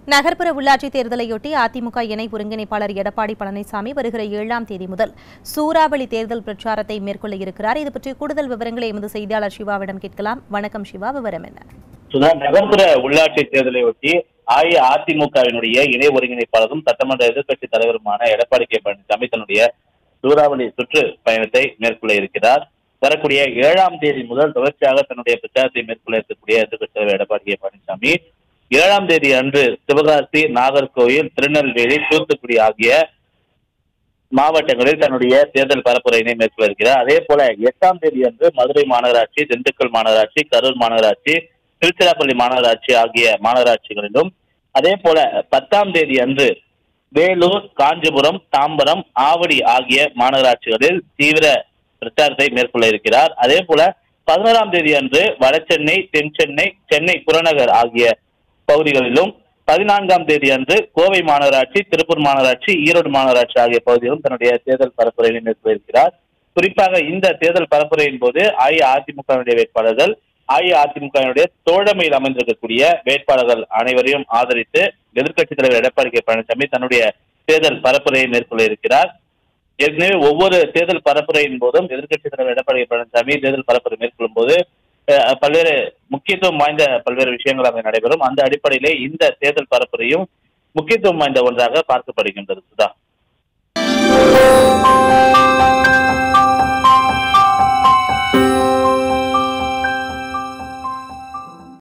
நகர்ப்புற உள்ளாட்சி தேர்தலையொட்டி அதிமுக இணை ஒருங்கிணைப்பாளர் எடப்பாடி பழனிசாமி வருகிற ஏழாம் தேதி முதல் சூறாவளி தேர்தல் பிரச்சாரத்தை மேற்கொள்ள இருக்கிறார் இது பற்றி கூடுதல் விவரங்களை எமது செய்தியாளர் சிவாவிடம் கேட்கலாம் வணக்கம் சிவா விவரம் என்ன சுதா நகர்ப்புற உள்ளாட்சி தேர்தலை ஒட்டி அஇஅதிமுகவினுடைய இணை ஒருங்கிணைப்பாளரும் சட்டமன்ற எதிர்க்கட்சி தலைவருமான எடப்பாடி கே பழனிசாமி தன்னுடைய சூறாவளி சுற்று பயணத்தை மேற்கொள்ள இருக்கிறார் வரக்கூடிய ஏழாம் தேதி முதல் தொடர்ச்சியாக தன்னுடைய பிரச்சாரத்தை மேற்கொள்ள இருக்கக்கூடிய எதிர்க்கட்சி தலைவர் எடப்பாடி கே பழனிசாமி ஏழாம் தேதி அன்று சிவகாசி நாகர்கோவில் திருநெல்வேலி தூத்துக்குடி ஆகிய மாவட்டங்களில் தன்னுடைய தேர்தல் பரப்புரையினை மேற்கொள்ள இருக்கிறார் அதே போல எட்டாம் தேதி அன்று மதுரை மாநகராட்சி திண்டுக்கல் மாநகராட்சி கரூர் மாநகராட்சி திருச்சிராப்பள்ளி மாநகராட்சி ஆகிய மாநகராட்சிகளிலும் அதே போல பத்தாம் தேதி அன்று வேலூர் காஞ்சிபுரம் தாம்பரம் ஆவடி ஆகிய மாநகராட்சிகளில் தீவிர பிரச்சாரத்தை மேற்கொள்ள இருக்கிறார் அதே போல பதினோராம் தேதி அன்று வடசென்னை தென் சென்னை சென்னை புறநகர் ஆகிய பகுதிகளிலும் பதினான்காம் தேதி அன்று கோவை மாநகராட்சி திருப்பூர் மாநகராட்சி ஈரோடு மாநகராட்சி ஆகிய பகுதிகளிலும் தன்னுடைய தேர்தல் பரப்புரையை மேற்கொள்ள இருக்கிறார் குறிப்பாக இந்த தேர்தல் பரப்புரையின் போது அஇஅதிமுகவினுடைய வேட்பாளர்கள் அஇஅதிமுகவினுடைய தோழமையில் அமைந்திருக்கக்கூடிய வேட்பாளர்கள் அனைவரையும் ஆதரித்து எதிர்க்கட்சித் தலைவர் எடப்பாடி கே பழனிசாமி தன்னுடைய தேர்தல் பரப்புரையை மேற்கொள்ள இருக்கிறார் ஏற்கனவே ஒவ்வொரு தேர்தல் பரப்புரையின் போதும் எதிர்க்கட்சித் தலைவர் எடப்பாடி கே பழனிசாமி தேர்தல் பரப்புரை மேற்கொள்ளும் போது அஹ், பல்வேறு முக்கியத்துவம் வாய்ந்த பல்வேறு விஷயங்கள் அங்கே நடைபெறும் அந்த அடிப்படையிலே இந்த தேர்தல் பரப்புரையும் முக்கியத்துவம் வாய்ந்த ஒன்றாக பார்க்கப்படுகின்றது சுதா